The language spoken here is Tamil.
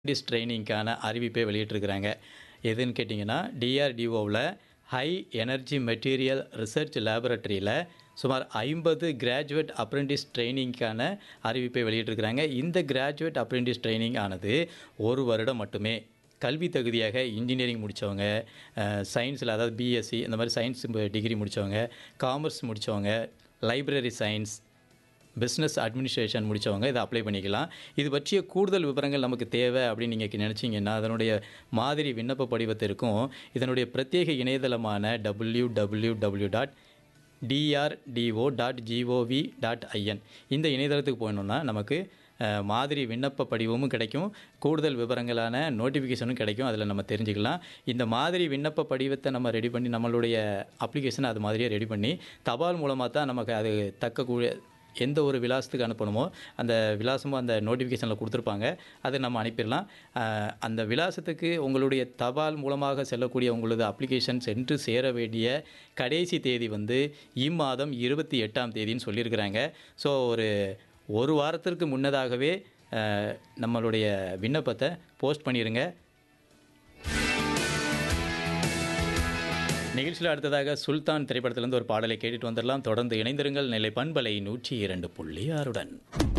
டிஸ் ட்ரைனிங்க்கான அறிவிப்பை வெளியிட்டிருக்கிறாங்க எதுன்னு கேட்டிங்கன்னா டிஆர்டிஓவில் ஹை எனர்ஜி மெட்டீரியல் ரிசர்ச் லேபரட்டரியில் சுமார் ஐம்பது கிராஜுவேட் அப்ரெண்டிஸ் ட்ரைனிங்க்கான அறிவிப்பை வெளியிட்டிருக்கிறாங்க இந்த கிராஜுவேட் அப்ரெண்டிஸ் ட்ரைனிங் ஆனது ஒரு வருடம் மட்டுமே கல்வி தகுதியாக இன்ஜினியரிங் முடித்தவங்க சயின்ஸில் அதாவது பிஎஸ்சி இந்த மாதிரி சயின்ஸ் டிகிரி முடித்தவங்க காமர்ஸ் முடித்தவங்க லைப்ரரி சயின்ஸ் பிஸ்னஸ் அட்மினிஸ்ட்ரேஷன் முடித்தவங்க இதை அப்ளை பண்ணிக்கலாம் இது பற்றிய கூடுதல் விவரங்கள் நமக்கு தேவை அப்படின்னு நீங்கள் நினச்சிங்கன்னா அதனுடைய மாதிரி விண்ணப்ப படிவத்திற்கும் இதனுடைய பிரத்யேக இணையதளமான W W W dot DRDO dot GOV dot IN இந்த இணையதளத்துக்கு போயணுன்னா நமக்கு அஹ், மாதிரி விண்ணப்ப படிவமும் கிடைக்கும் கூடுதல் விவரங்களான நோட்டிஃபிகேஷனும் கிடைக்கும் அதில் நம்ம தெரிஞ்சுக்கலாம் இந்த மாதிரி விண்ணப்ப படிவத்தை நம்ம ரெடி பண்ணி நம்மளுடைய அப்ளிகேஷனை அது மாதிரியே ரெடி பண்ணி தபால் மூலமாக தான் நமக்கு அது தக்கக்கூடிய எந்த ஒரு விலாசத்துக்கு அனுப்பணுமோ அந்த விலாசமும் அந்த நோட்டிஃபிகேஷனில் கொடுத்துருப்பாங்க அதை நம்ம அனுப்பிடலாம் அஹ், அந்த விலாசத்துக்கு உங்களுடைய தபால் மூலமாக செல்லக்கூடிய உங்களது அப்ளிகேஷன் சென்று சேர வேண்டிய கடைசி தேதி வந்து இம்மாதம் இருபத்தி எட்டாம் தேதின்னு சொல்லியிருக்கிறாங்க ஸோ ஒரு ஒரு வாரத்திற்கு முன்னதாகவே அஹ், நம்மளுடைய விண்ணப்பத்தை போஸ்ட் பண்ணிடுங்க நிகழ்ச்சியில் அடுத்ததாக சுல்தான் திரைப்படத்திலிருந்து ஒரு பாடலை கேட்டுட்டு வந்துடலாம் தொடர்ந்து இணைந்திருங்கள் நிலை பண்பலை நூற்றி இரண்டு புள்ளி ஆறுடன்